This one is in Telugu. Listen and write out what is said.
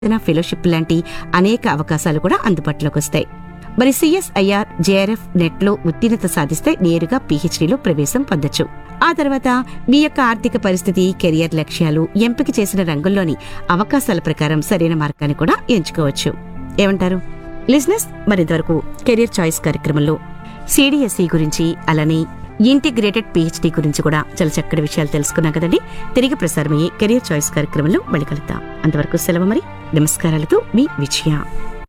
ఫెలోషిప్ లాంటి అనేక అవకాశాలు కూడా అందుబాటులోకి వస్తాయి మరి సిఎస్ఐఆర్ జేఆర్ఎఫ్ నెట్లో ఉత్తీర్ణత సాధిస్తే నేరుగా పీహెచ్డీలో ప్రవేశం పొందొచ్చు ఆ తర్వాత మీ యొక్క ఆర్థిక పరిస్థితి కెరియర్ లక్ష్యాలు ఎంపిక చేసిన రంగంలోని అవకాశాల ప్రకారం సరైన మార్గాన్ని కూడా ఎంచుకోవచ్చు ఏమంటారు లిజినెస్ మరింతవరకు కెరియర్ చాయిస్ కార్యక్రమంలో సిడిఎస్ఈ గురించి అలానే ఇంటిగ్రేటెడ్ పిహెచ్డి గురించి కూడా చాలా చక్కటి విషయాలు తెలుసుకున్నాం కదండి తిరిగి ప్రసారమయ్యే కెరియర్ చాయిస్ కార్యక్రమంలో మళ్ళీ కలుద్దాం అంతవరకు సెలవు మరి నమస్కారాలతో మీ విజయ